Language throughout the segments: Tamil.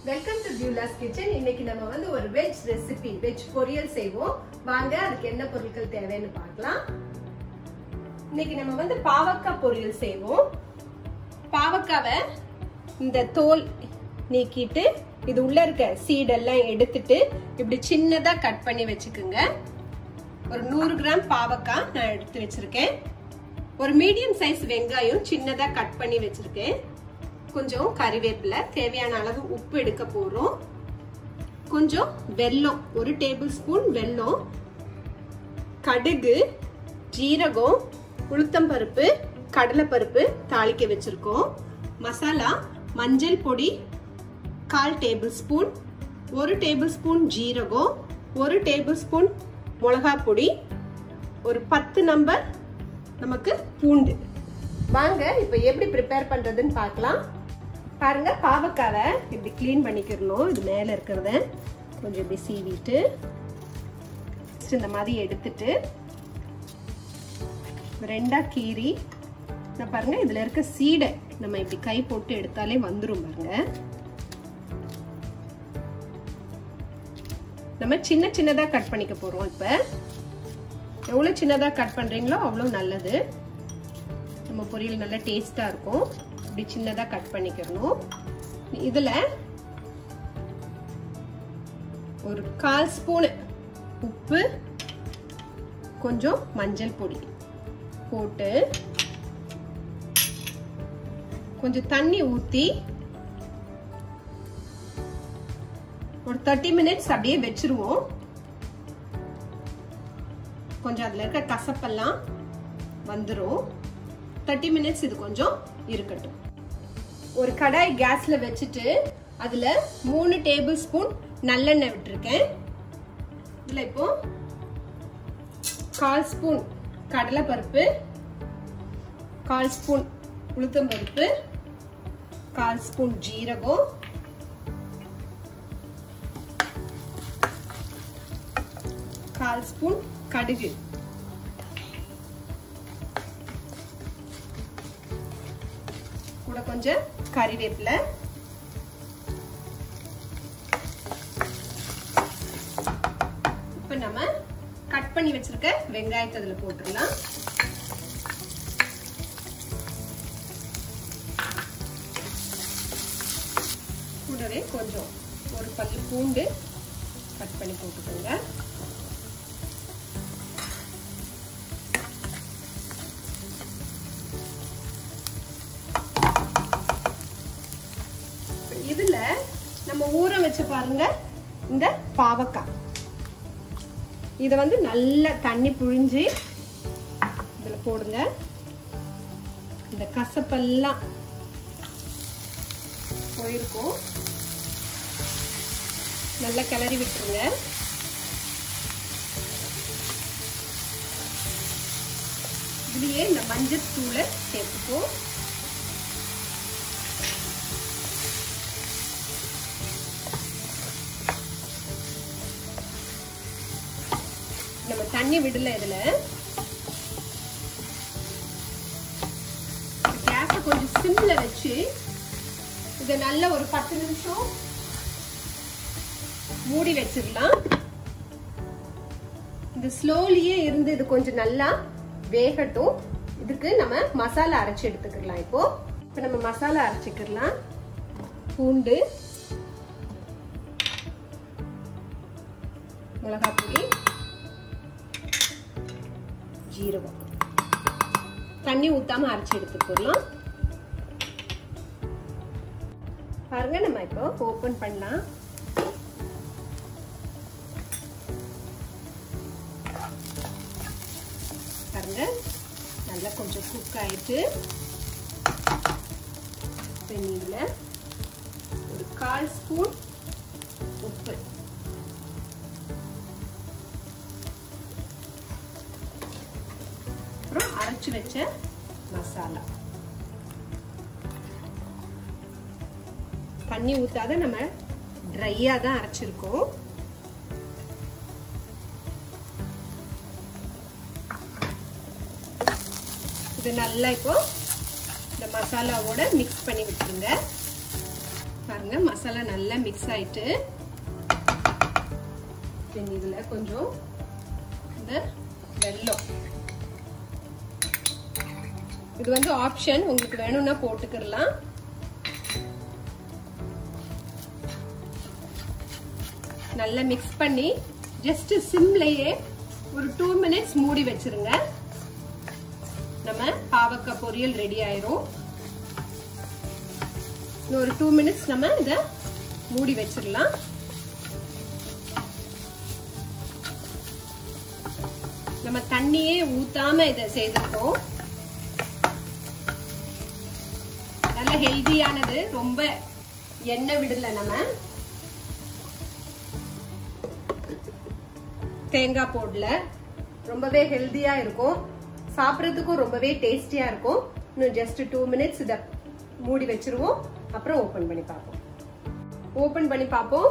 வெல்கம் டு ஜூலாஸ் கிச்சன் இன்னைக்கு நம்ம வந்து ஒரு வெஜ் ரெசிபி வெஜ் பொரியல் செய்வோம் வாங்க அதுக்கு என்ன பொருட்கள் தேவைன்னு பார்க்கலாம் இன்னைக்கு நம்ம வந்து பாவக்காய் பொரியல் செய்வோம் பாவக்காவை இந்த தோல் நீக்கிட்டு இது உள்ள இருக்க சீடெல்லாம் எடுத்துட்டு இப்படி சின்னதா கட் பண்ணி வச்சுக்குங்க ஒரு நூறு கிராம் பாவக்காய் நான் எடுத்து வச்சிருக்கேன் ஒரு மீடியம் சைஸ் வெங்காயம் சின்னதா கட் பண்ணி வச்சிருக்கேன் கொஞ்சம் கறிவேப்பிலை தேவையான அளவு உப்பு எடுக்க போறோம் கொஞ்சம் வெல்லம் ஒரு டேபிள் ஸ்பூன் வெல்லம் கடுகு ஜீரகம் உளுத்தம்பருப்பு கடலைப்பருப்பு தாளிக்க வச்சிருக்கோம் மசாலா மஞ்சள் பொடி கால் டேபிள் ஸ்பூன் ஒரு டேபிள் ஸ்பூன் ஜீரகம் ஒரு டேபிள் ஸ்பூன் மிளகா பொடி ஒரு பத்து நம்பர் நமக்கு பூண்டு வாங்க இப்போ எப்படி ப்ரிப்பேர் பண்றதுன்னு பார்க்கலாம் பாருங்க பாவக்காவை இப்படி க்ளீன் பண்ணிக்கிறணும் இது மேல இருக்கிறத கொஞ்சம் இப்படி சீவிட்டு இந்த மாதிரி எடுத்துட்டு ரெண்டா கீரி நான் பாருங்க இதுல இருக்க சீடை நம்ம இப்படி கை போட்டு எடுத்தாலே வந்துரும் பாருங்க நம்ம சின்ன சின்னதா கட் பண்ணிக்க போறோம் இப்ப எவ்வளவு சின்னதா கட் பண்றீங்களோ அவ்வளவு நல்லது நம்ம பொரியல் நல்லா டேஸ்டா இருக்கும் இப்படி சின்னதா கட் பண்ணிக்கிறணும் இதுல ஒரு கால் ஸ்பூன் உப்பு கொஞ்சம் மஞ்சள் பொடி போட்டு கொஞ்சம் தண்ணி ஊத்தி ஒரு தேர்ட்டி மினிட்ஸ் அப்படியே வச்சிருவோம் கொஞ்சம் அதுல இருக்க கசப்பெல்லாம் வந்துடும் தேர்ட்டி மினிட்ஸ் இது கொஞ்சம் இருக்கட்டும் ஒரு கடாய் கேஸ்ல வச்சுட்டு அதுல மூணு டேபிள் ஸ்பூன் நல்லெண்ணெய் விட்டுருக்கேன் இதுல இப்போ கால் ஸ்பூன் கடலைப்பருப்பு கால் ஸ்பூன் உளுத்தம்பருப்பு கால் ஸ்பூன் ஜீரகம் கால் ஸ்பூன் கடுகு கூட கொஞ்சம் கறிவேப்பிலை இப்ப நம்ம கட் பண்ணி வச்சிருக்க வெங்காயத்தை அதுல போட்டுடலாம் கூடவே கொஞ்சம் ஒரு பல்லு பூண்டு கட் பண்ணி போட்டுக்கோங்க இதுல நம்ம ஊற வச்சு பாருங்க இந்த பாவக்காய் இத வந்து நல்லா தண்ணி புழிஞ்சு இதுல போடுங்க இந்த கசப்பெல்லாம் போயிருக்கும் நல்லா கிளறி விட்டுருங்க இதுலயே இந்த மஞ்சள் தூளை சேர்த்துப்போம் நம்ம தண்ணி விடல இதுல கேஸ கொஞ்சம் சிம்ல வச்சு இத நல்ல ஒரு பத்து நிமிஷம் மூடி வச்சிடலாம் இது ஸ்லோலியே இருந்து இது கொஞ்சம் நல்லா வேகட்டும் இதுக்கு நம்ம மசாலா அரைச்சு எடுத்துக்கலாம் இப்போ இப்ப நம்ம மசாலா அரைச்சிக்கலாம் பூண்டு மிளகாய் பொடி ஜீரகம் தண்ணி ஊத்தாம அரைச்சு எடுத்துக்கலாம் பாருங்க நம்ம இப்போ ஓபன் பண்ணலாம் பாருங்க நல்லா கொஞ்சம் குக் ஆயிட்டு இதுல ஒரு கால் ஸ்பூன் உப்பு அப்புறம் அரைச்சு வச்ச மசாலா தண்ணி ஊத்தாத நம்ம ட்ரையா தான் அரைச்சிருக்கோம் இது நல்லா இப்போ இந்த மசாலாவோட மிக்ஸ் பண்ணி விட்டுருங்க பாருங்க மசாலா நல்லா மிக்ஸ் ஆயிட்டு இதுல கொஞ்சம் இந்த வெல்லம் இது வந்து ஆப்ஷன் உங்களுக்கு வேணும்னா போட்டுக்கலாம் நல்லா மிக்ஸ் பண்ணி ஜஸ்ட் சிம்லயே ஒரு டூ மினிட்ஸ் மூடி வச்சிருங்க நம்ம பாவக்காய் பொரியல் ரெடி ஆயிரும் இன்னும் ஒரு டூ மினிட்ஸ் நம்ம இத மூடி வச்சிடலாம் நம்ம தண்ணியே ஊத்தாம இதை செய்திருக்கோம் நல்ல ஹெல்தியானது ரொம்ப எண்ணெய் விடல நம்ம தேங்காய் போடல ரொம்பவே ஹெல்தியா இருக்கும் சாப்பிட்றதுக்கும் ரொம்பவே டேஸ்டியா இருக்கும் இன்னும் ஜஸ்ட் டூ மினிட்ஸ் இதை மூடி வச்சிருவோம் அப்புறம் ஓபன் பண்ணி பார்ப்போம் ஓபன் பண்ணி பார்ப்போம்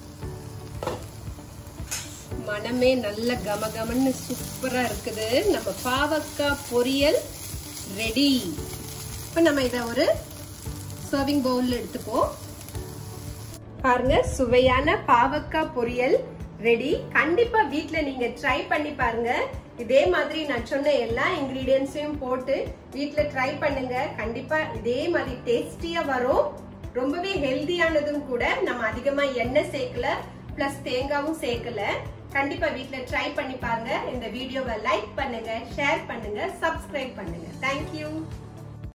மனமே நல்ல கமகமன்னு சூப்பரா இருக்குது நம்ம பாவக்காய் பொரியல் ரெடி இப்ப நம்ம இத ஒரு சர்விங் பவுல்ல எடுத்துப்போம் பாருங்க சுவையான பாவக்காய் பொரியல் ரெடி கண்டிப்பா வீட்ல நீங்க ட்ரை பண்ணி பாருங்க இதே மாதிரி நான் சொன்ன எல்லா இன்கிரீடியன்ஸையும் போட்டு வீட்ல ட்ரை பண்ணுங்க கண்டிப்பா இதே மாதிரி டேஸ்டியா வரும் ரொம்பவே ஹெல்தியானதும் கூட நம்ம அதிகமா எண்ணெய் சேர்க்கல பிளஸ் தேங்காவும் சேர்க்கல கண்டிப்பா வீட்ல ட்ரை பண்ணி பாருங்க இந்த வீடியோவை லைக் பண்ணுங்க ஷேர் பண்ணுங்க சப்ஸ்கிரைப் பண்ணுங்க தேங்க்யூ